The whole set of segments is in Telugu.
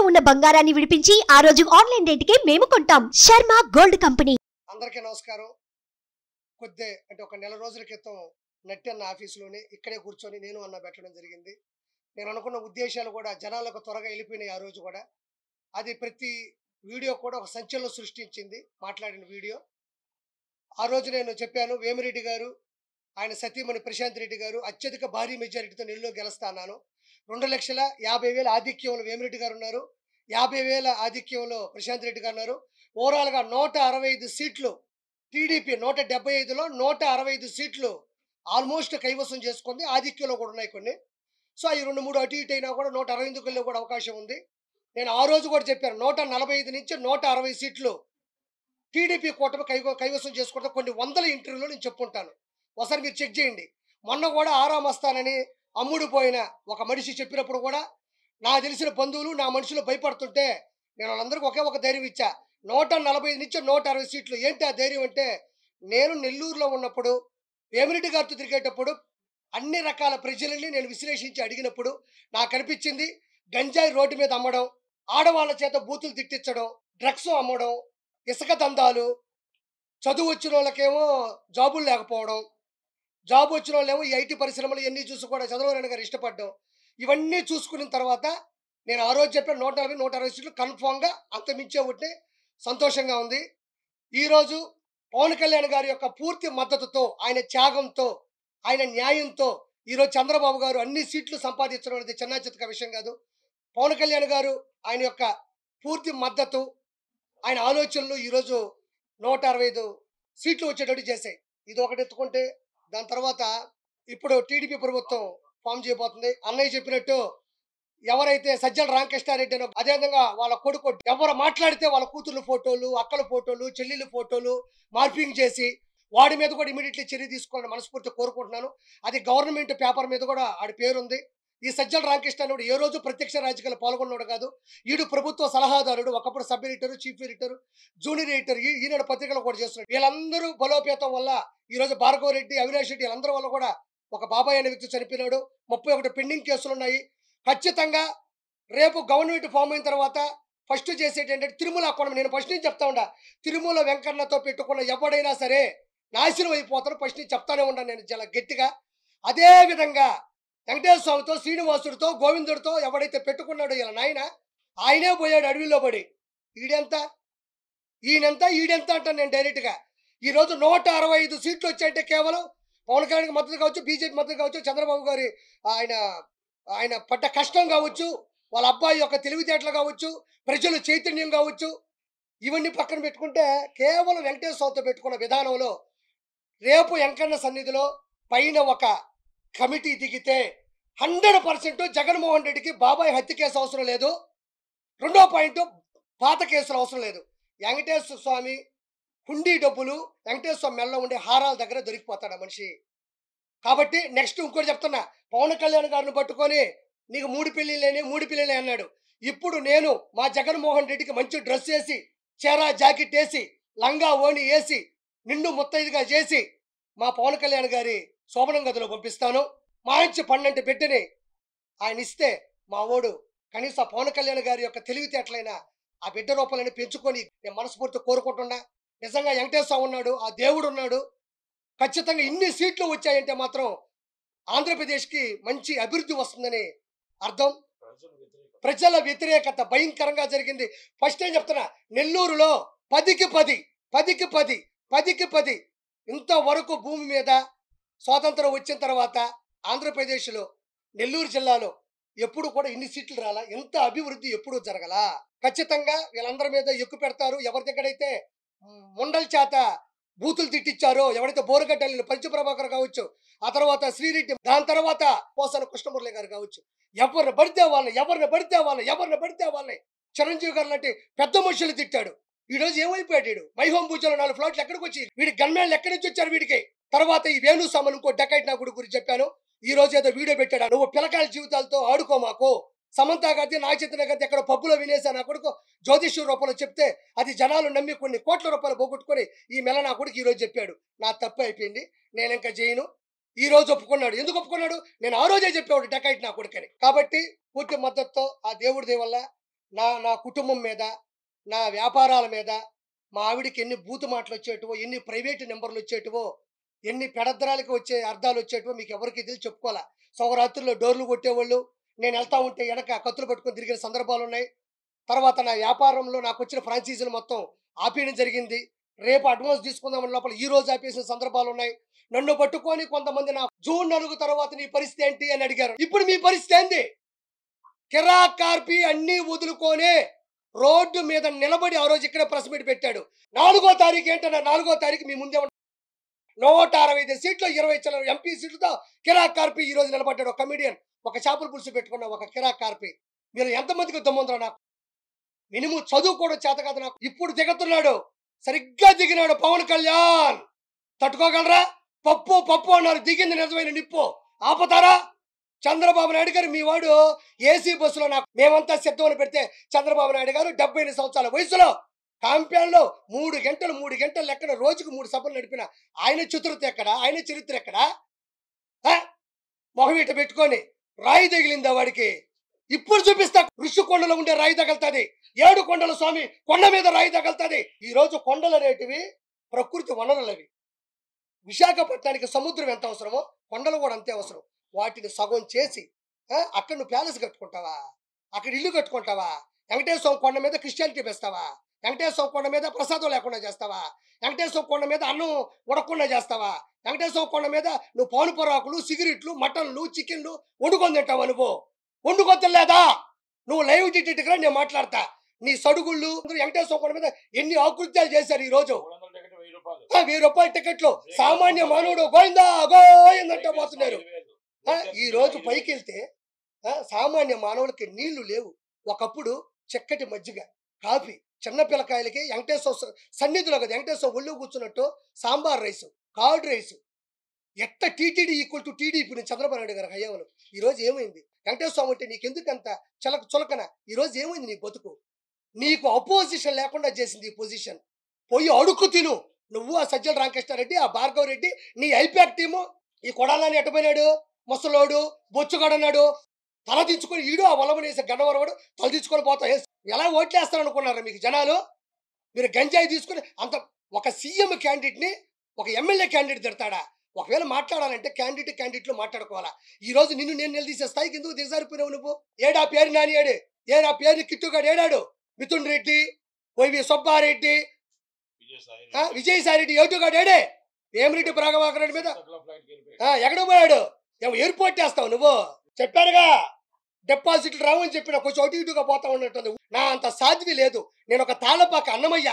ఉన్న బంగారాన్ని విడిపించి ఆ రోజు ఆన్లైన్ రేటుకే మేము కొంటాం శర్మ గోల్డ్ కంపెనీ అందరికీ నమస్కారం కొద్దే అంటే ఒక నెల రోజుల క్రితం నట్టి అన్న ఆఫీసులోనే ఇక్కడే కూర్చొని నేను అన్న పెట్టడం జరిగింది నేను అనుకున్న ఉద్దేశాలు కూడా జనాలకు త్వరగా వెళ్ళిపోయినాయి ఆ రోజు కూడా అది ప్రతి వీడియో కూడా ఒక సంచలనం సృష్టించింది మాట్లాడిన వీడియో ఆ రోజు నేను చెప్పాను వేమిరెడ్డి గారు ఆయన సతీమణి ప్రశాంత్ రెడ్డి గారు అత్యధిక భారీ మెజారిటీతో నెలలో గెలుస్తాను రెండు లక్షల యాభై వేల ఆధిక్యంలో వేమిరెడ్డి గారు ఉన్నారు యాభై వేల ఆధిక్యంలో ప్రశాంత్ రెడ్డి గారు ఉన్నారు ఓవరాల్గా నూట అరవై ఐదు సీట్లు టీడీపీ నూట డెబ్బై ఐదులో నూట అరవై ఐదు సీట్లు ఆల్మోస్ట్ కైవసం చేసుకుంది ఆధిక్యంలో కూడా ఉన్నాయి కొన్ని సో అవి రెండు మూడు అటు ఇటు అయినా కూడా నూట అరవై ఎనిమిదిలో కూడా అవకాశం ఉంది నేను ఆ రోజు కూడా చెప్పాను నూట నలభై ఐదు నుంచి నూట అరవై సీట్లు టీడీపీ కూటమి కై కైవసం చేసుకుంటే కొన్ని వందల ఇంటర్వ్యూలో నేను చెప్పుకుంటాను ఒకసారి మీరు చెక్ చేయండి మొన్న కూడా ఆరాం వస్తానని అమ్ముడు పోయిన ఒక మనిషి చెప్పినప్పుడు కూడా నా తెలిసిన బంధువులు నా మనుషులు భయపడుతుంటే నేను వాళ్ళందరికీ ఒకే ఒక ధైర్యం ఇచ్చా నూట నలభై ఐదు నుంచి నూట అరవై సీట్లు ఏంటి ఆ ధైర్యం అంటే నేను నెల్లూరులో ఉన్నప్పుడు వేమిరెడ్డి గారితో తిరిగేటప్పుడు అన్ని రకాల ప్రజలని నేను విశ్లేషించి అడిగినప్పుడు నాకు అనిపించింది గంజాయి రోడ్డు మీద అమ్మడం ఆడవాళ్ళ చేత బూతులు తిట్టించడం డ్రగ్స్ అమ్మడం ఇసుక దందాలు చదువు వచ్చిన వాళ్ళకేమో జాబులు లేకపోవడం జాబ్ వచ్చిన వాళ్ళేమో ఈ ఐటీ పరిశ్రమలు ఇవన్నీ చూసి కూడా చంద్రబాబు గారు ఇష్టపడ్డం ఇవన్నీ చూసుకున్న తర్వాత నేను ఆ రోజు చెప్పిన నూట నలభై నూట అరవై సీట్లు కన్ఫామ్గా అంతమించే ఉంటే సంతోషంగా ఉంది ఈరోజు పవన్ కళ్యాణ్ గారి యొక్క పూర్తి మద్దతుతో ఆయన త్యాగంతో ఆయన న్యాయంతో ఈరోజు చంద్రబాబు గారు అన్ని సీట్లు సంపాదించడం అనేది చిన్న చితక విషయం కాదు పవన్ కళ్యాణ్ గారు ఆయన యొక్క పూర్తి మద్దతు ఆయన ఆలోచనలు ఈరోజు నూట అరవై ఐదు సీట్లు వచ్చేటట్టు చేశాయి ఇది ఒకటి ఎత్తుకుంటే దాని తర్వాత ఇప్పుడు టీడీపీ ప్రభుత్వం ఫామ్ చేయబోతుంది అన్నయ్య చెప్పినట్టు ఎవరైతే సజ్జల రామకృష్ణారెడ్డి అనో అదేవిధంగా వాళ్ళ కొడుకు ఎవరు మాట్లాడితే వాళ్ళ కూతుర్ల ఫోటోలు అక్కల ఫోటోలు చెల్లెళ్ళ ఫోటోలు మార్పింగ్ చేసి వాడి మీద కూడా ఇమీడియట్లీ చర్య తీసుకోవాలని మనస్ఫూర్తి కోరుకుంటున్నాను అది గవర్నమెంట్ పేపర్ మీద కూడా ఆడి పేరు ఉంది ఈ సజ్జల రామకృష్ణారెడ్డి ఏ రోజు ప్రత్యక్ష రాజకీయాలు పాల్గొన్నాడు కాదు ఈడు ప్రభుత్వ సలహాదారుడు ఒకప్పుడు sub editor chief editor junior editor ఈ- ఈనాడు పత్రికలు కూడా చేస్తున్నాడు వీళ్ళందరూ బలోపేతం వల్ల ఈ రోజు భార్గవ రెడ్డి అవినాష్ రెడ్డి వీళ్ళందరి వల్ల కూడా ఒక బాబాయ్ అనే వ్యక్తి చనిపోయినాడు ముప్పై ఒకటి పెండింగ్ కేసులు ఉన్నాయి ఖచ్చితంగా రేపు గవర్నమెంట్ ఫామ్ అయిన తర్వాత ఫస్ట్ చేసేది ఏంటంటే తిరుమల అకౌంట్ నేను ఫస్ట్ నుంచి చెప్తా ఉండా తిరుమల వెంకన్నతో పెట్టుకున్న ఎవడైనా సరే నాశనం అయిపోతారు ఫస్ట్ నుంచి చెప్తానే ఉన్నాను నేను చాలా గట్టిగా అదే విధంగా వెంకటేశ్వర స్వామితో శ్రీనివాసుడితో గోవిందుడితో ఎవడైతే పెట్టుకున్నాడో ఇలా నాయన ఆయనే పోయాడు అడవిలో పడి ఈడెంత ఈయనెంత ఈడెంత అంటాను నేను డైరెక్ట్గా ఈ రోజు నూట అరవై ఐదు సీట్లు వచ్చాయంటే కేవలం పవన్ కళ్యాణ్కి మద్దతు కావచ్చు బీజేపీ మద్దతు కావచ్చు చంద్రబాబు గారి ఆయన ఆయన పడ్డ కష్టం కావచ్చు వాళ్ళ అబ్బాయి యొక్క తెలివితేటలు కావచ్చు ప్రజల చైతన్యం కావచ్చు ఇవన్నీ పక్కన పెట్టుకుంటే కేవలం వెంకటేశ్వర స్వామితో పెట్టుకున్న విధానంలో రేపు వెంకన్న సన్నిధిలో పైన ఒక కమిటీ దిగితే హండ్రెడ్ పర్సెంట్ జగన్మోహన్ రెడ్డికి బాబాయ్ హత్య కేసు అవసరం లేదు రెండో పాయింట్ పాత కేసులు అవసరం లేదు వెంకటేశ్వర స్వామి హుండీ డబ్బులు వెంకటేశ్వర స్వామి మెల్ల ఉండే హారాల దగ్గర దొరికిపోతాడు ఆ మనిషి కాబట్టి నెక్స్ట్ ఇంకోటి చెప్తున్నా పవన్ కళ్యాణ్ గారిని పట్టుకొని నీకు మూడు పెళ్ళిళ్ళని మూడు పిల్లలే అన్నాడు ఇప్పుడు నేను మా జగన్మోహన్ రెడ్డికి మంచి డ్రెస్ వేసి చీర జాకెట్ వేసి లంగా ఓణి వేసి నిండు ముత్తైదుగా చేసి మా పవన్ కళ్యాణ్ గారి శోభనం గదిలో పంపిస్తాను మంచి పన్నెండు బిడ్డని ఆయన ఇస్తే మా ఓడు కనీసం ఆ పవన్ కళ్యాణ్ గారి యొక్క తెలివితేటలైన ఆ బిడ్డ రూపాలని పెంచుకొని నేను మనస్ఫూర్తి కోరుకుంటున్నా నిజంగా వెంకటేశ్వర ఉన్నాడు ఆ దేవుడు ఉన్నాడు ఖచ్చితంగా ఇన్ని సీట్లు వచ్చాయంటే మాత్రం ఆంధ్రప్రదేశ్కి మంచి అభివృద్ధి వస్తుందని అర్థం ప్రజల వ్యతిరేకత భయంకరంగా జరిగింది ఫస్ట్ ఏం చెప్తున్నా నెల్లూరులో పదికి పది పదికి పది పదికి పది ఇంతవరకు భూమి మీద స్వాతంత్రం వచ్చిన తర్వాత ఆంధ్రప్రదేశ్లో నెల్లూరు జిల్లాలో ఎప్పుడు కూడా ఇన్ని సీట్లు రాలా ఎంత అభివృద్ధి ఎప్పుడు జరగలా ఖచ్చితంగా వీళ్ళందరి మీద ఎక్కువ పెడతారు ఎవరి దగ్గరైతే ముండల చేత బూతులు తిట్టించారో ఎవరైతే బోరగడ్డలు పంచప్రభాకర్ కావచ్చు ఆ తర్వాత శ్రీరెడ్డి దాని తర్వాత పోసాన కృష్ణమురళి గారు కావచ్చు ఎవరిని పడితే వాళ్ళని ఎవరిని పడితే వాళ్ళని ఎవరిని పడితే వాళ్ళని చిరంజీవి గారు లాంటి పెద్ద మనుషులు తిట్టాడు ఈ రోజు ఏమైపోయాడు వీడు మైహోం పూజలో నాలుగు ఫ్లాట్లు ఎక్కడికి వచ్చి వీడి గన్మేళ్ళు ఎక్కడి నుంచి వచ్చారు వీడికి తర్వాత ఈ వేణు సామన్ ఇంకో డెకైట్ నా గుడి గురించి చెప్పాను ఈ రోజు ఏదో వీడియో పెట్టాడు నువ్వు పిల్లకాయల జీవితాలతో ఆడుకో మాకు సమంత గారి నాగచైతన్య గారి ఎక్కడ పబ్బులో వినేసా నా కొడుకు జ్యోతిష్య రూపంలో చెప్తే అది జనాలు నమ్మి కొన్ని కోట్ల రూపాయలు పోగొట్టుకొని ఈ మెల నా కొడుకు ఈ రోజు చెప్పాడు నా తప్పు అయిపోయింది నేను ఇంకా చేయను ఈ రోజు ఒప్పుకున్నాడు ఎందుకు ఒప్పుకున్నాడు నేను ఆ రోజే చెప్పేవాడు డెకైట్ నా కొడుకని కాబట్టి పూర్తి మద్దతుతో ఆ దేవుడి దయ వల్ల నా నా కుటుంబం మీద నా వ్యాపారాల మీద మా ఆవిడికి ఎన్ని బూతు మాటలు వచ్చేటివో ఎన్ని ప్రైవేట్ నెంబర్లు వచ్చేటివో ఎన్ని పెడద్దరాలకి వచ్చే అర్థాలు వచ్చేటివో మీకు ఎవరికి తెలిసి చెప్పుకోవాలా సౌరాత్రుల్లో డోర్లు కొట్టేవాళ్ళు నేను వెళ్తా ఉంటే వెనక కత్తులు పట్టుకొని తిరిగిన సందర్భాలు ఉన్నాయి తర్వాత నా వ్యాపారంలో నాకు వచ్చిన ఫ్రాంచైజీలు మొత్తం ఆపేయడం జరిగింది రేపు అడ్వాన్స్ తీసుకుందామని లోపల ఈ రోజు ఆపేసిన సందర్భాలు ఉన్నాయి నన్ను పట్టుకొని కొంతమంది నా జూన్ నలుగు తర్వాత నీ పరిస్థితి ఏంటి అని అడిగారు ఇప్పుడు మీ పరిస్థితి ఏంది కిరా కార్పి అన్ని వదులుకొని రోడ్డు మీద నిలబడి ఆ రోజు ఇక్కడే ప్రెస్ మీట్ పెట్టాడు నాలుగో తారీఖు ఏంటన్నా నాలుగో తారీఖు మీ ముందే ఉన్న నూట అరవై ఐదు సీట్లు ఇరవై చిల్లర ఎంపీ సీట్లతో కిరా కార్పి ఈ రోజు నిలబడ్డాడు ఒక కమిడియన్ ఒక చేపల పులుసు పెట్టుకున్న ఒక కిరా కార్పి మీరు ఎంతమందికి దమ్ముందరో నాకు మినిమం చదువు కూడా చేత కాదు నాకు ఇప్పుడు దిగుతున్నాడు సరిగ్గా దిగినాడు పవన్ కళ్యాణ్ తట్టుకోగలరా పప్పు పప్పు అన్నారు దిగింది నిజమైన నిప్పు ఆపుతారా చంద్రబాబు నాయుడు గారు మీ వాడు ఏసీ బస్సులో నాకు మేమంతా సిద్ధమని పెడితే చంద్రబాబు నాయుడు గారు డెబ్బై ఎనిమిది సంవత్సరాల వయసులో కాంప్యాన్లో మూడు గంటలు మూడు గంటలు లెక్కన రోజుకు మూడు సభలు నడిపిన ఆయన చతురత ఎక్కడ ఆయన చరిత్ర ఎక్కడ ఆ? మొహం ఇట పెట్టుకొని రాయి తగిలిందా వాడికి ఇప్పుడు చూపిస్తా ఋషి కొండలో ఉండే రాయి తగలుతుంది ఏడు కొండల స్వామి కొండ మీద రాయి తగలుతుంది ఈ రోజు కొండలు అనేటివి ప్రకృతి వనరులు అవి విశాఖపట్నానికి సముద్రం ఎంత అవసరమో కొండలు కూడా అంతే అవసరం వాటిని సగం చేసి ఆ, అక్కడ నువ్వు ప్యాలెస్ కట్టుకుంటావా అక్కడ ఇల్లు కట్టుకుంటావా వెంకటేశ్వర కొండ మీద క్రిస్టియానిటీ పెస్తావా వెంకటేశ్వర కొండ మీద ప్రసాదం లేకుండా చేస్తావా వెంకటేశ్వర కొండ మీద అన్నం ఉడకుండా చేస్తావా వెంకటేశ్వర కొండ మీద నువ్వు పౌను పొరాకులు సిగరెట్లు మటన్లు చికెన్లు వండుకొని తింటావా నువ్వు వండుకొని తినలేదా నువ్వు లైవ్ టికెట్ నేను మాట్లాడతా నీ సడుగుళ్ళు వెంకటేశ్వర కొండ మీద ఎన్ని ఆకృత్యాలు చేశారు ఈ రోజు మూడు వందల టికెట్ వెయ్యి రూపాయలు ఆ, వెయ్యి రూపాయల టికెట్లు సామాన్య మానవుడు గోయిందా గోయిందంటే పోతున్నారు ఐదు వేలు. ఆ, ఈ రోజు పైకి వెళ్తే ఆ, సామాన్య మానవులకి నీళ్లు లేవు ఒకప్పుడు చక్కటి మజ్జిగ కాఫీ చిన్న పిల్లకాయలకి వెంకటేశ్వర స- సన్నిధిలో కదా వెంకటేశ్వర ఒళ్ళు కూర్చున్నట్టు సాంబార్ రైస్ కార్డ్ రైస్ ఎట్ట టీటీడీ ఈక్వల్ టు టీడీపీ నుంచి చంద్రబాబు నాయుడు గారు హయాంలో ఈ రోజు ఏమైంది వెంకటేశ్వర స్వామి అంటే నీకెందుకు అంత చలక చులకన ఈ రోజు ఏమైంది నీ బతుకు నీకు అపోజిషన్ లేకుండా చేసింది ఈ పొజిషన్ పోయి అడుక్కు తిను నువ్వు ఆ సజ్జల రామకృష్ణారెడ్డి ఆ భార్గవ రెడ్డి నీ ఐపాక్ టీము ఈ కొడాలని ఎట్టపోయినాడు ముసలోడు బొచ్చుగాడన్నాడు తల దించుకొని ఈడు ఆ వలమనేసి గన్నవరవాడు తల దించుకొని పోతా ఏ- ఎలా ఓట్లేస్తారు అనుకున్నారా మీకు జనాలు మీరు గంజాయి తీసుకుని అంత ఒక సీఎం క్యాండిడేట్ని ఒక ఎమ్మెల్యే క్యాండిడేట్ తిడతాడా ఒకవేళ మాట్లాడాలంటే క్యాండిడేట్ క్యాండిడేట్లు మాట్లాడుకోవాలా ఈ రోజు నిన్ను నేను నిలదీసే స్థాయికి ఎందుకు దిగజారిపోయినావు నువ్వు ఏడా పేరు నానియాడు ఏడా పేరు కిట్టుగాడు ఏడాడు మిథున్ రెడ్డి వైవి సుబ్బారెడ్డి విజయసాయి ఆ, విజయసాయి రెడ్డి ఏటుగాడు ఏడే వేమిరెడ్డి ప్రాగవాకర్ రెడ్డి మీద సకల ఫ్లైట్ కి వెళ్ళిపోయాడు. ఆ, ఎక్కడ పోయాడు ఏమో ఎయిర్పోర్ట్ వేస్తావు నువ్వు చెప్పానుగా డిపాజిట్లు రావని చెప్పిన కొంచెం అటు ఇటుగా పోతా ఉన్నట్టుంది నా అంత సాధ్వి లేదు నేను ఒక తాళపాక అన్నమయ్య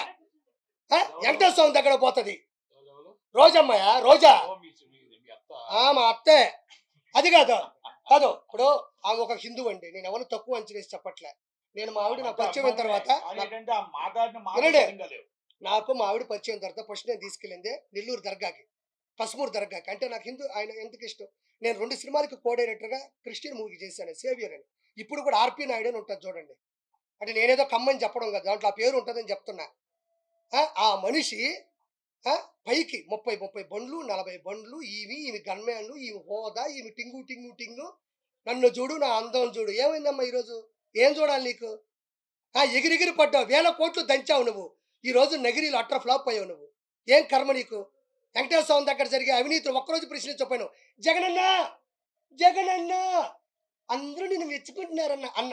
ఆ, వెంకటేశ్వర స్వామి దగ్గర పోతుంది ఎవరెవరు? రోజమ్మయ్య రోజా ఓ, మీ మీ- మీ అత్త ఆ మా అత్తే అది కాదు కాదు ఇప్పుడు ఆమె ఒక హిందూ అండి నేను ఎవరు తక్కువ అంచనా వేసి చెప్పట్లే నేను మా ఆవిడ నా పరిచయం అయిన తర్వాత అది నాకు- ఏంటంటే ఆ మాట్లాడిన మాట వినండి. సరిగ్గా లేవు. నాకు మా ఆవిడ పరిచయం అయిన తర్వాత ఫస్ట్ నేను తీసుకెళ్ళింది నెల్లూరు దర్గాకి కస్మూర్ దర్గాకి అంటే నాకు హిందూ ఆయన ఎందుకు ఇష్టం నేను రెండు సినిమాలకి కో డైరెక్టర్గా క్రిస్టియన్ మూవీ చేశాను సేవియర్ అని ఇప్పుడు కూడా ఆర్పి నాయుడు అని ఉంటుంది చూడండి అంటే నేనేదో కమ్మని చెప్పడం కదా దాంట్లో ఆ పేరు ఉంటుందని చెప్తున్నా ఆ, ఆ మనిషి ఆ, పైకి ముప్పై ముప్పై బండ్లు నలభై బండ్లు ఇవి ఇవి గన్మ్యాన్లు ఇవి హోదా ఇవి టింగు టింగు టింగు నన్ను చూడు నా అందం చూడు ఏమైందమ్మా ఈరోజు ఏం చూడాలి నీకు ఆ ఎగిరిగిరి పడ్డావు వేల కోట్లు దంచావు నువ్వు ఈ రోజు నగిరిలో అట్ర ఫ్లాప్ అయ్యావు నువ్వు ఏం కర్మ నీకు వెంకటేశ్వర స్వామి దగ్గర జరిగే అవినీతిని ఒక్కరోజు ప్రశ్నించకపోయాను జగనన్న జగనన్న అందరూ నిన్ను మెచ్చుకుంటున్నారన్న అన్న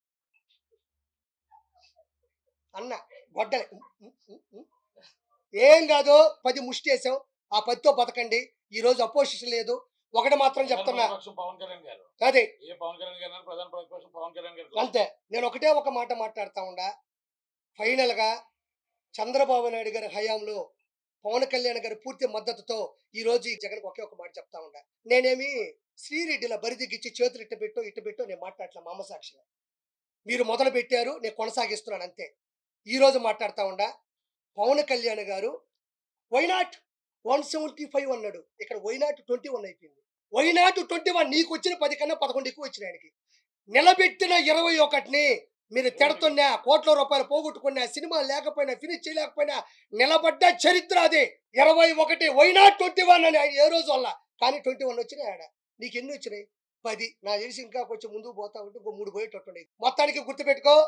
అన్న గొడ్డలే ఉమ్, ఉమ్, ఉమ్, ఉమ్. ఏం కాదు పది ముష్టి వేసాం ఆ పదితో బతకండి ఈ రోజు అపోజిషన్ లేదు ఒకటి మాత్రం ప్రధాన చెప్తున్నా ప్రతిపక్షం పవన్ కళ్యాణ్ గారు అదే ఏ పవన్ కళ్యాణ్ గారు అన్నారు? ప్రధాన ప్రతిపక్షం పవన్ కళ్యాణ్ గారు అంతే నేను ఒకటే ఒక మాట మాట్లాడుతా ఉండా ఫైనల్ గా చంద్రబాబు నాయుడు గారి హయాంలో పవన్ కళ్యాణ్ గారి పూర్తి మద్దతుతో ఈ రోజు ఈ జగన్ ఒకే ఒక మాట చెప్తా ఉండా నేనేమి శ్రీరెడ్డిలా బరిదిగిచ్చి చేతులు ఇట్ట పెట్టో ఇట్ట పెట్టో నేను మాట్లాడలే మా అమ్మ సాక్షిగా మీరు మొదలు పెట్టారు నేను కొనసాగిస్తున్నాను అంతే ఈ రోజు మాట్లాడుతా ఉండా పవన్ కళ్యాణ్ గారు వైనాట్ వన్ సెవెంటీ ఫైవ్ అన్నాడు ఇక్కడ వైనాట్ ట్వంటీ వన్ అయిపోయింది వైనాట్ ట్వంటీ వన్ నీకు వచ్చిన పది కన్నా పదకొండు ఎక్కువ వచ్చిన ఆయనకి నిలబెట్టిన ఇరవై ఒకటిని మీరు తిడుతున్నా కోట్ల రూపాయలు పోగొట్టుకున్నా సినిమా లేకపోయినా ఫినిష్ చేయలేకపోయినా నిలబడ్డ చరిత్ర అది ఇరవై ఒకటి వైనాట్ ట్వంటీ వన్ అని ఆయన ఏ రోజు వల్ల కానీ ట్వంటీ వన్ వచ్చినాయి ఆడ నీకు ఎన్ని వచ్చినాయి పది నా తెలిసి ఇంకా కొంచెం ముందుకు పోతా ఉంటే ఇంకో మూడు పోయేటట్టుండే మొత్తానికి గుర్తుపెట్టుకో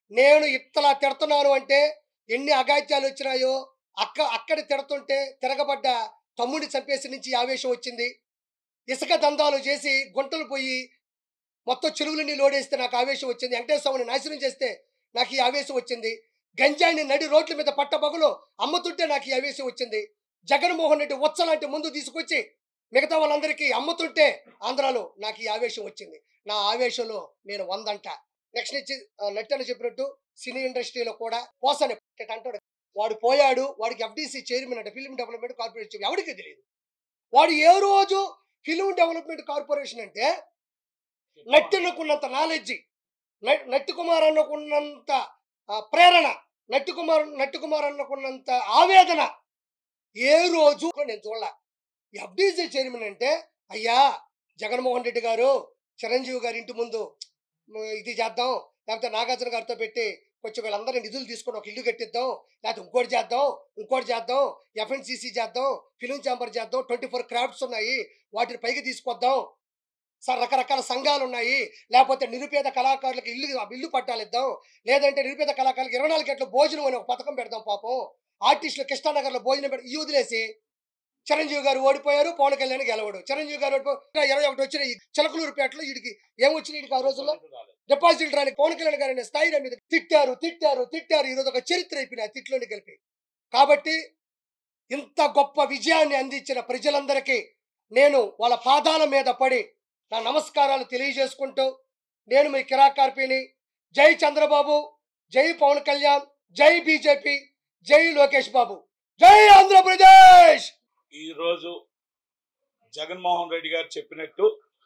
నేను ఇట్లా తిడుతున్నాను అంటే ఎన్ని అగాత్యాలు వచ్చినాయో అక్క అక్కడ తిడుతుంటే తిరగబడ్డ తమ్ముడిని చంపేసి నుంచి ఈ ఆవేశం వచ్చింది ఇసుక దందాలు చేసి గుంటలు పోయి మొత్తం చెరువులన్నీ లోడేస్తే నాకు ఆవేశం వచ్చింది వెంకటేశ్వరని నాశనం చేస్తే నాకు ఈ ఆవేశం వచ్చింది గంజాయిని నడి రోడ్ల మీద పట్టబగులు అమ్ముతుంటే నాకు ఈ ఆవేశం వచ్చింది జగన్మోహన్ రెడ్డి ఉచ్చలాంటి ముందు తీసుకొచ్చి మిగతా వాళ్ళందరికీ అమ్ముతుంటే ఆంధ్రాలో నాకు ఈ ఆవేశం వచ్చింది నా ఆవేశంలో నేను వందంట నెక్స్ట్ నుంచి నెట్టని చెప్పినట్టు సినీ ఇండస్ట్రీలో కూడా పోసని అంటాడు వాడు పోయాడు వాడికి ఎఫ్డీసీ చైర్మన్ అంటే ఫిల్మ్ డెవలప్మెంట్ కార్పొరేషన్ ఎవరికి తెలియదు వాడు ఏ రోజు ఫిల్మ్ డెవలప్మెంట్ కార్పొరేషన్ అంటే నట్టుకున్నంత నాలెడ్జి నట్టి కుమార్ అన్నకున్నంత ఆ, ప్రేరణ నట్టి కుమార్ నట్టి కుమార్ అన్నకున్నంత ఆవేదన ఏ రోజు నేను చూడలే ఎఫ్డీసీ చైర్మన్ అంటే అయ్యా జగన్మోహన్ రెడ్డి గారు చిరంజీవి గారి ఇంటి ముందు మ్, ఇది చేద్దాం లేకపోతే నాగార్జున గారితో పెట్టి కొంచెం వీళ్ళందరినీ నిధులు తీసుకొని ఒక ఇల్లు కట్టిద్దాం లేకపోతే ఇంకోటి చేద్దాం ఇంకోటి చేద్దాం ఎఫ్ఎన్సీసీ చేద్దాం ఫిలిం ఛాంబర్ చేద్దాం ట్వంటీ ఫోర్ క్రాఫ్ట్స్ ఉన్నాయి వాటిని పైకి తీసుకొద్దాం సార్ రకరకాల సంఘాలు ఉన్నాయి లేకపోతే నిరుపేద కళాకారులకు ఇల్లు ఇల్లు పట్టాలిద్దాం లేదంటే నిరుపేద కళాకారులకు ఇరవై నాలుగు గంటల భోజనం అనే ఒక పథకం పెడదాం పాపం ఆర్టిస్టులు కృష్ణానగర్లో భోజనం పెట్టి ఈ వదిలేసి చిరంజీవి గారు ఓడిపోయారు పవన్ కళ్యాణ్ గెలవడు చిరంజీవి గారు ఓడిపో ఇరవై ఒకటి వచ్చిన ఈ చిలకలూరుపేటలో వీడికి ఏమొచ్చిన వీడికి ఆ రోజుల్లో డిపాజిట్ రాని పవన్ కళ్యాణ్ గారి స్థాయి మీద తిట్టారు తిట్టారు తిట్టారు ఈరోజు ఒక చరిత్ర అయిపోయింది ఆ తిట్లోని కలిపి కాబట్టి ఇంత గొప్ప విజయాన్ని అందించిన ప్రజలందరికీ నేను వాళ్ళ పాదాల మీద పడి నా నమస్కారాలు తెలియజేసుకుంటూ నేను మీ కిరాకార్పిని జై చంద్రబాబు జై పవన్ కళ్యాణ్ జై బీజేపీ జై లోకేష్ బాబు జై ఆంధ్రప్రదేశ్ ఈ రోజు జగన్మోహన్ రెడ్డి గారు చెప్పినట్టు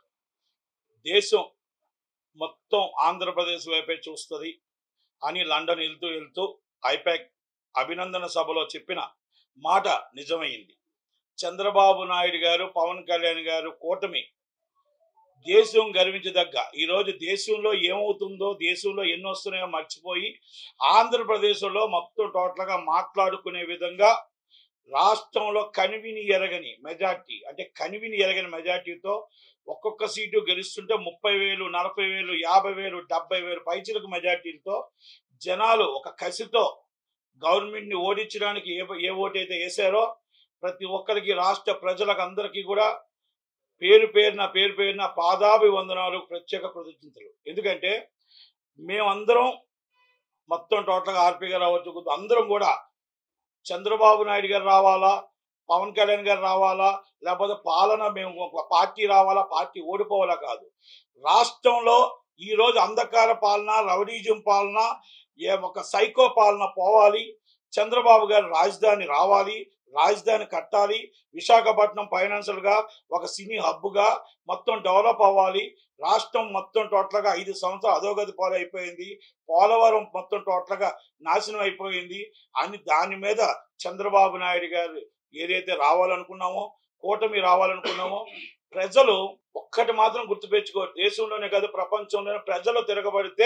దేశం మొత్తం ఆంధ్రప్రదేశ్ వైపే చూస్తుంది అని లండన్ వెళ్తూ వెళ్తూ ఐపాక్ అభినందన సభలో చెప్పిన మాట నిజమైంది చంద్రబాబు నాయుడు గారు పవన్ కళ్యాణ్ గారు కూటమి దేశం గర్వించదగ్గ ఈరోజు దేశంలో ఏమవుతుందో దేశంలో ఎన్ని వస్తున్నాయో మర్చిపోయి ఆంధ్రప్రదేశ్లో మొత్తం టోటల్గా మాట్లాడుకునే విధంగా రాష్ట్రంలో కనివిని ఎరగని మెజార్టీ అంటే కనివిని ఎరగని మెజార్టీతో ఒక్కొక్క సీటు గెలుస్తుంటే ముప్పై వేలు నలభై వేలు యాభై వేలు డెబ్బై వేలు పైచిలకు మెజార్టీలతో జనాలు ఒక కసితో గవర్నమెంట్ని ఓడించడానికి ఏ ఏ ఓటైతే వేశారో ప్రతి ఒక్కరికి రాష్ట్ర ప్రజలకు అందరికీ కూడా పేరు పేరున పేరు పేరున పాదాభివందనాలు ప్రత్యేక కృతజ్ఞతలు ఎందుకంటే మేమందరం మొత్తం టోటల్గా ఆర్పీ గారు అవ్వచ్చు అందరం కూడా చంద్రబాబు నాయుడు గారు రావాలా పవన్ కళ్యాణ్ గారు రావాలా లేకపోతే పాలన మేము ఒక పార్టీ రావాలా పార్టీ ఓడిపోవాలా కాదు రాష్ట్రంలో ఈ రోజు అంధకార పాలన రౌడీజం పాలన ఏ ఒక సైకో పాలన పోవాలి చంద్రబాబు గారు రాజధాని రావాలి రాజధాని కట్టాలి విశాఖపట్నం ఫైనాన్షియల్ గా ఒక సినీ హబ్ గా మొత్తం డెవలప్ అవ్వాలి రాష్ట్రం మొత్తం టోటల్ గా ఐదు సంవత్సరాలు అధోగతి పాలైపోయింది పోలవరం మొత్తం టోటల్ గా నాశనం అయిపోయింది అని దాని మీద చంద్రబాబు నాయుడు గారు ఏదైతే రావాలనుకున్నామో కూటమి రావాలనుకున్నామో ప్రజలు ఒక్కటి మాత్రం గుర్తుపెట్టుకో దేశంలోనే కాదు ప్రపంచంలోనే ప్రజలు తిరగబడితే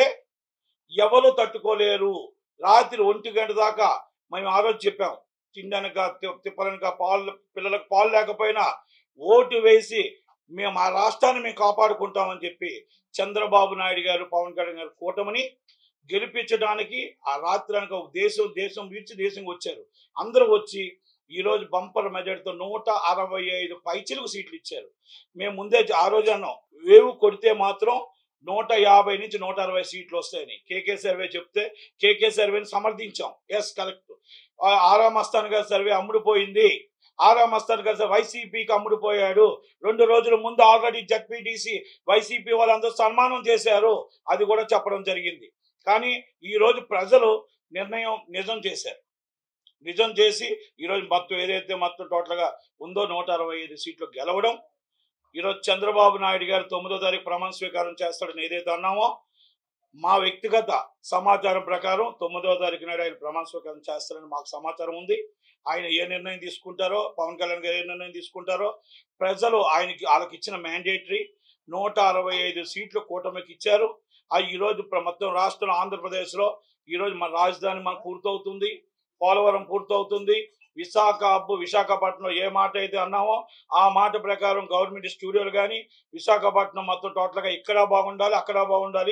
ఎవరు తట్టుకోలేరు రాత్రి ఒంటి గంట దాకా మేము ఆ రోజు చెప్పాం తిండనక తిప్పలనక పాలు పిల్లలకు పాలు లేకపోయినా ఓటు వేసి మేము ఆ రాష్ట్రాన్ని మేము కాపాడుకుంటామని చెప్పి చంద్రబాబు నాయుడు గారు పవన్ కళ్యాణ్ గారు కూటమిని గెలిపించడానికి ఆ రాత్రి అనక దేశం దేశం విడిచి దేశం వచ్చారు అందరూ వచ్చి ఈ రోజు బంపర్ మెజార్టీతో నూట అరవై ఐదు పైచిలకు సీట్లు ఇచ్చారు మేము ముందే ఆ రోజు అన్నాం వేవు కొడితే మాత్రం నూట యాభై నుంచి నూట అరవై సీట్లు వస్తాయని కేకే సర్వే చెప్తే కేకే సర్వేని సమర్థించాం ఎస్ కరెక్ట్ ఆరా మస్తాన్ గారి సర్వే అమ్ముడుపోయింది ఆరా మస్తాన్ గారు వైసీపీకి అమ్ముడుపోయాడు రెండు రోజుల ముందు ఆల్రెడీ జడ్పీటీసీ వైసీపీ వాళ్ళందరూ సన్మానం చేశారు అది కూడా చెప్పడం జరిగింది కానీ ఈ రోజు ప్రజలు నిర్ణయం నిజం చేశారు నిజం చేసి ఈరోజు మొత్తం ఏదైతే మొత్తం టోటల్గా ఉందో నూట అరవై ఐదు సీట్లు గెలవడం ఈరోజు చంద్రబాబు నాయుడు గారు తొమ్మిదో తారీఖు ప్రమాణ స్వీకారం చేస్తాడని ఏదైతే అన్నామో మా వ్యక్తిగత సమాచారం ప్రకారం తొమ్మిదవ తారీఖు నాడు ఆయన ప్రమాణ స్వీకారం చేస్తారని మాకు సమాచారం ఉంది ఆయన ఏ నిర్ణయం తీసుకుంటారో పవన్ కళ్యాణ్ గారు ఏ నిర్ణయం తీసుకుంటారో ప్రజలు ఆయనకి వాళ్ళకి ఇచ్చిన మ్యాండేటరీ నూట అరవై ఐదు సీట్లు కూటమికి ఇచ్చారు ఆ ఈరోజు ప్ర- మొత్తం రాష్ట్రం ఆంధ్రప్రదేశ్లో ఈరోజు మన రాజధాని మనకు పూర్తవుతుంది పోలవరం పూర్తవుతుంది విశాఖ హబ్బు విశాఖపట్నంలో ఏ మాట అయితే అన్నామో ఆ మాట ప్రకారం గవర్నమెంట్ స్టూడియోలు కానీ విశాఖపట్నం మొత్తం టోటల్గా ఇక్కడ బాగుండాలి అక్కడ బాగుండాలి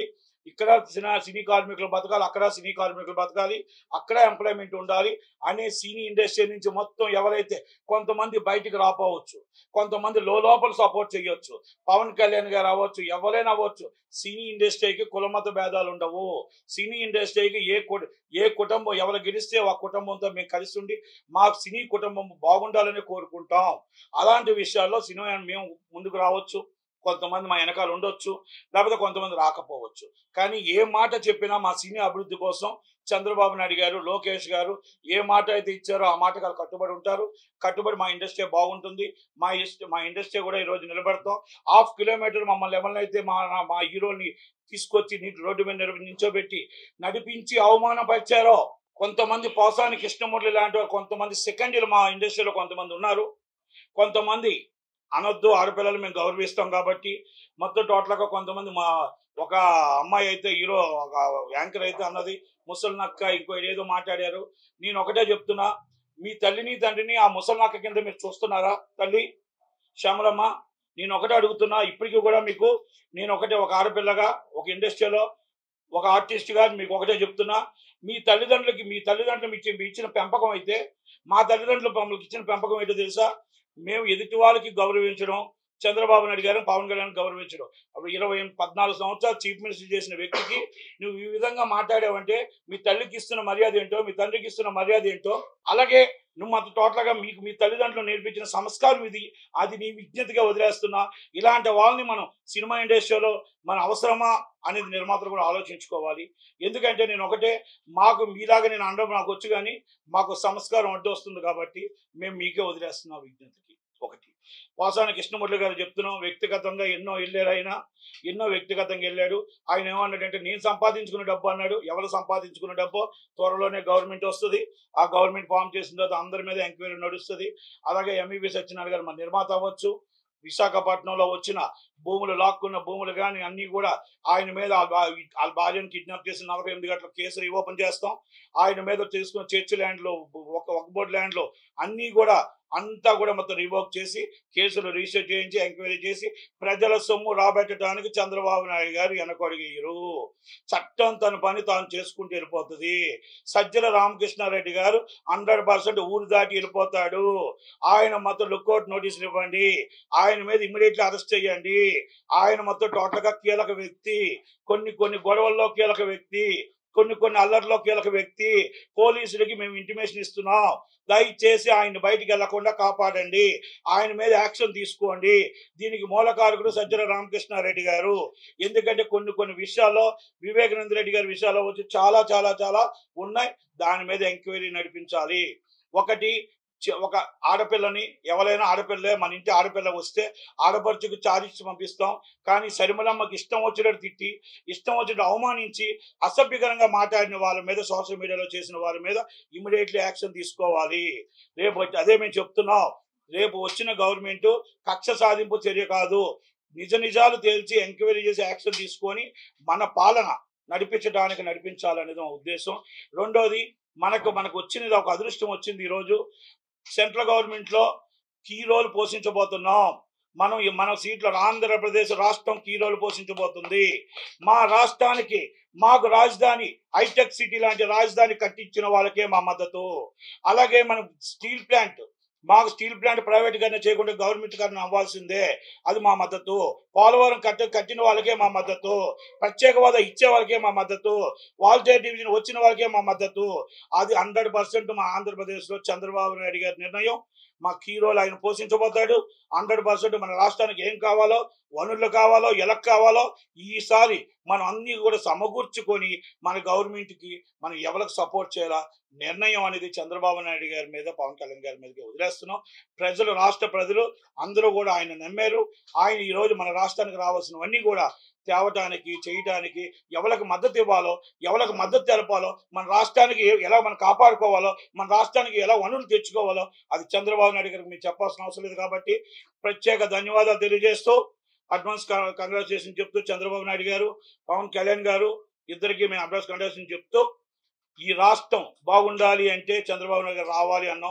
ఇక్కడ సినీ సినీ కార్మికులు బతకాలి అక్కడ సినీ కార్మికులు బతకాలి అక్కడ ఎంప్లాయ్మెంట్ ఉండాలి అనే సినీ ఇండస్ట్రీ నుంచి మొత్తం ఎవరైతే కొంతమంది బయటికి రాపోవచ్చు కొంతమంది లో లోపల సపోర్ట్ చేయొచ్చు పవన్ కళ్యాణ్ గారు అవ్వచ్చు ఎవరైనా అవ్వచ్చు సినీ ఇండస్ట్రీకి కులమత భేదాలు ఉండవు సినీ ఇండస్ట్రీకి ఏ కు- ఏ కుటుంబం ఎవరు గెలిస్తే ఆ కుటుంబంతో మేము కలిసి ఉండి మా సినీ కుటుంబం బాగుండాలని కోరుకుంటాం అలాంటి విషయాల్లో సినిమా మేము ముందుకు రావచ్చు కొంతమంది మా వెనకాల ఉండొచ్చు లేకపోతే కొంతమంది రాకపోవచ్చు కానీ ఏ మాట చెప్పినా మా సినీ అభివృద్ధి కోసం చంద్రబాబు నాయుడు గారు లోకేష్ గారు ఏ మాట అయితే ఇచ్చారో ఆ మాటకు వాళ్ళు కట్టుబడి ఉంటారు కట్టుబడి మా ఇండస్ట్రీ బాగుంటుంది మా ఇష్ట మా ఇండస్ట్రీ కూడా ఈరోజు నిలబడతాం హాఫ్ కిలోమీటర్ మమ్మల్ని ఎవరినైతే అయితే మా మా హీరోని తీసుకొచ్చి నీటి రోడ్డు మీద నిలబడి నించోబెట్టి నడిపించి అవమానపరిచారో కొంతమంది పోసాని కృష్ణమూర్తి లాంటి వారు కొంతమంది సెకండరీలు మా ఇండస్ట్రీలో కొంతమంది ఉన్నారు కొంతమంది అనొద్దు ఆడపిల్లలు మేము గౌరవిస్తాం కాబట్టి మొత్తం టోటల్గా కొంతమంది మా ఒక అమ్మాయి అయితే హీరో ఒక యాంకర్ అయితే అన్నది ముసలి నక్క ఇంకో ఏదో మాట్లాడారు నేను ఒకటే చెప్తున్నా మీ తల్లిని తండ్రిని ఆ ముసలి నక్క కింద మీరు చూస్తున్నారా తల్లి శ్యామలమ్మ నేను ఒకటే అడుగుతున్నా ఇప్పటికీ కూడా మీకు నేను ఒకటే ఒక ఆడపిల్లగా ఒక ఇండస్ట్రీలో ఒక ఆర్టిస్ట్గా మీకు ఒకటే చెప్తున్నా మీ తల్లిదండ్రులకి మీ తల్లిదండ్రులు ఇచ్చి మీ ఇచ్చిన పెంపకం అయితే మా తల్లిదండ్రులు మమ్మల్ని ఇచ్చిన పెంపకం ఏంటో తెలుసా మేము ఎదుటి వాళ్ళకి గౌరవించడం చంద్రబాబు నాయుడు గారిని పవన్ కళ్యాణ్ గౌరవించడం అప్పుడు ఇరవై పద్నాలుగు సంవత్సరాలు చీఫ్ మినిస్టర్ చేసిన వ్యక్తికి నువ్వు ఈ విధంగా మాట్లాడావంటే మీ తల్లికి ఇస్తున్న మర్యాద ఏంటో మీ తండ్రికి ఇస్తున్న మర్యాద ఏంటో అలాగే నువ్వు మాకు టోటల్గా మీకు మీ తల్లిదండ్రులు నేర్పించిన సంస్కారం ఇది అది నీ విజ్ఞతగా వదిలేస్తున్నా ఇలాంటి వాళ్ళని మనం సినిమా ఇండస్ట్రీలో మన అవసరమా అనేది నిర్మాతలు కూడా ఆలోచించుకోవాలి ఎందుకంటే నేను ఒకటే మాకు మీలాగా నేను అనడం నాకు వచ్చు కానీ మాకు సంస్కారం అడ్డు వస్తుంది కాబట్టి మేము మీకే వదిలేస్తున్నాం విజ్ఞతకి ఒకటి వాసాని కృష్ణమురళి గారు చెప్తున్నాం వ్యక్తిగతంగా ఎన్నో వెళ్ళారు ఆయన ఎన్నో వ్యక్తిగతంగా వెళ్ళాడు ఆయన ఏమన్నాడంటే నేను సంపాదించుకున్న డబ్బు అన్నాడు ఎవరు సంపాదించుకున్న డబ్బు త్వరలోనే గవర్నమెంట్ వస్తుంది ఆ గవర్నమెంట్ ఫామ్ చేసిన తర్వాత అందరి మీద ఎంక్వైరీ నడుస్తుంది అలాగే ఎంఈవి సత్యనారాయణ గారు మన నిర్మాత అవ్వచ్చు విశాఖపట్నంలో వచ్చిన భూములు లాక్కున్న భూములు కానీ అన్నీ కూడా ఆయన మీద ఆ బా- వాళ్ళ భార్యను కిడ్నాప్ చేసి నలభై ఎనిమిది గంటల కేసు రీఓపెన్ చేస్తాం ఆయన మీద తీసుకున్న చర్చ్ ల్యాండ్లో ఒక ఒక బోర్డు ల్యాండ్లో అన్నీ కూడా అంతా కూడా మొత్తం రివోక్ చేసి కేసులు రిజిస్టర్ చేయించి ఎంక్వైరీ చేసి ప్రజల సొమ్ము రాబెట్టడానికి చంద్రబాబు నాయుడు గారు వెనకొడిగారు చట్టం తన పని తాను చేసుకుంటూ వెళ్ళిపోతుంది సజ్జల రామకృష్ణారెడ్డి గారు హండ్రెడ్ పర్సెంట్ ఊరు దాటి వెళ్ళిపోతాడు ఆయన మొత్తం లుక్అవుట్ నోటీసులు ఇవ్వండి ఆయన మీద ఇమ్మీడియట్లీ అరెస్ట్ చేయండి ఆయన మొత్తం టోటల్ గా కీలక వ్యక్తి కొన్ని కొన్ని గొడవల్లో కీలక వ్యక్తి కొన్ని కొన్ని అల్లర్లో కీలక వ్యక్తి పోలీసులకి మేము ఇంటిమేషన్ ఇస్తున్నాం దయచేసి ఆయన బయటికి వెళ్లకుండా కాపాడండి ఆయన మీద యాక్షన్ తీసుకోండి దీనికి మూలకారకుడు సజ్జల రామకృష్ణారెడ్డి గారు ఎందుకంటే కొన్ని కొన్ని విషయాల్లో వివేకానంద రెడ్డి గారి విషయాల్లో వచ్చి చాలా చాలా చాలా ఉన్నాయి దాని మీద ఎంక్వైరీ నడిపించాలి ఒకటి చి- ఒక ఆడపిల్లని ఎవరైనా ఆడపిల్లే మన ఇంటి ఆడపిల్ల వస్తే ఆడపడుచుకు చారిచ్చి పంపిస్తాం కానీ సరిమలమ్మకి ఇష్టం వచ్చినట్టు తిట్టి ఇష్టం వచ్చినట్టు అవమానించి అసభ్యకరంగా మాట్లాడిన వాళ్ళ మీద సోషల్ మీడియాలో చేసిన వాళ్ళ మీద ఇమీడియట్లీ యాక్షన్ తీసుకోవాలి రేపు వచ్చి- అదే మేము చెప్తున్నాం రేపు వచ్చిన గవర్నమెంట్ కక్ష సాధింపు చర్య కాదు నిజ నిజాలు తేల్చి ఎంక్వైరీ చేసి యాక్షన్ తీసుకొని మన పాలన నడిపించడానికి నడిపించాలనేది మా ఉద్దేశం రెండోది మనకు మనకు వచ్చినది ఒక అదృష్టం వచ్చింది ఈరోజు సెంట్రల్ గవర్నమెంట్ లో కీ రోల్ పోషించబోతున్నాం మనం ఈ- మన సీట్లో ఆంధ్రప్రదేశ్ రాష్ట్రం కీ రోల్ పోషించబోతుంది మా రాష్ట్రానికి మాకు రాజధాని హైటెక్ సిటీ లాంటి రాజధాని కట్టించిన వాళ్ళకే మా మద్దతు అలాగే మనం స్టీల్ ప్లాంట్ మాకు స్టీల్ ప్లాంట్ ప్రైవేట్ గానే చేయకుండా గవర్నమెంట్ గారిని అవ్వాల్సిందే అది మా మద్దతు పోలవరం కట్ట కట్టిన వాళ్ళకే మా మద్దతు ప్రత్యేక హోదా ఇచ్చే వాళ్ళకే మా మద్దతు వాల్టేర్ డివిజన్ వచ్చిన వాళ్ళకే మా మద్దతు అది హండ్రెడ్ పర్సెంట్ మా ఆంధ్రప్రదేశ్లో చంద్రబాబు నాయుడు గారి నిర్ణయం మా కీ రోల్ ఆయన పోషించబోతాడు హండ్రెడ్ పర్సెంట్ మన రాష్ట్రానికి ఏం కావాలో వనరులు కావాలో ఎలా కావాలో ఈసారి మనం అన్ని కూడా సమకూర్చుకొని మన గవర్నమెంట్కి మనం ఎవరికి సపోర్ట్ చేయాలా నిర్ణయం అనేది చంద్రబాబు నాయుడు గారి మీద పవన్ కళ్యాణ్ గారి మీదకి వదిలేస్తున్నాం ప్రజలు రాష్ట్ర ప్రజలు అందరూ కూడా ఆయన నమ్మారు ఆయన ఈ రోజు మన రాష్ట్రానికి రావాల్సినవన్నీ కూడా తేవటానికి చేయటానికి ఎవరికి మద్దతు ఇవ్వాలో ఎవరికి మద్దతు తెలపాలో మన రాష్ట్రానికి ఏ- ఎలా మనం కాపాడుకోవాలో మన రాష్ట్రానికి ఎలా వనరులు తెచ్చుకోవాలో అది చంద్రబాబు నాయుడు గారికి మీరు చెప్పాల్సిన అవసరం లేదు కాబట్టి ప్రత్యేక ధన్యవాదాలు తెలియజేస్తూ అడ్వాన్స్ కంగ్రాచులేషన్ చెప్తూ చంద్రబాబు నాయుడు గారు పవన్ కళ్యాణ్ గారు ఇద్దరికి మేము అడ్వాన్స్ కంగ్రాచులేషన్ చెప్తూ ఈ రాష్ట్రం బాగుండాలి అంటే చంద్రబాబు నాయుడు గారు రావాలి అన్నాం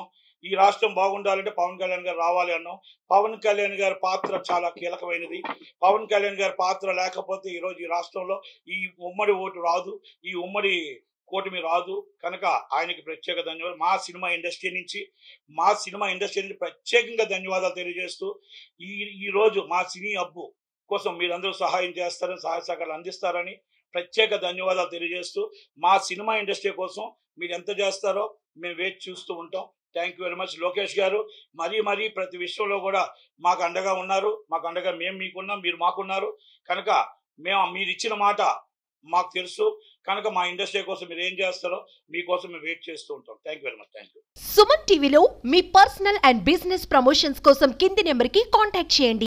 ఈ రాష్ట్రం బాగుండాలంటే పవన్ కళ్యాణ్ గారు రావాలి అన్నాం పవన్ కళ్యాణ్ గారి పాత్ర చాలా కీలకమైనది పవన్ కళ్యాణ్ గారి పాత్ర లేకపోతే ఈరోజు ఈ రాష్ట్రంలో ఈ ఉమ్మడి ఓటు రాదు ఈ ఉమ్మడి కూటమి రాదు కనుక ఆయనకి ప్రత్యేక ధన్యవాదాలు మా సినిమా ఇండస్ట్రీ నుంచి మా సినిమా ఇండస్ట్రీ నుంచి ప్రత్యేకంగా ధన్యవాదాలు తెలియజేస్తూ ఈ ఈ రోజు మా సినీ అబ్బు కోసం మీరందరూ సహాయం చేస్తారని సహాయ సహకారాలు అందిస్తారని ప్రత్యేక ధన్యవాదాలు తెలియజేస్తూ మా సినిమా ఇండస్ట్రీ కోసం మీరు ఎంత చేస్తారో మేము వేచి చూస్తూ ఉంటాం thank you very much Lokesh గారు మరీ మరీ ప్రతి విషయంలో కూడా మాకు అండగా ఉన్నారు మాకు అండగా మేము మీకున్నాం మీరు మాకున్నారు కనుక మేము మీరు ఇచ్చిన మాట మాకు తెలుసు కనుక మా ఇండస్ట్రీ కోసం మీరు ఏం చేస్తారో మీకోసం మేము వెయిట్ చేస్తూ ఉంటాం thank you very much thank you Suman టీవీలో మీ పర్సనల్ అండ్ బిజినెస్ ప్రమోషన్స్ కోసం కింది నెంబర్కి కాంటాక్ట్ చేయండి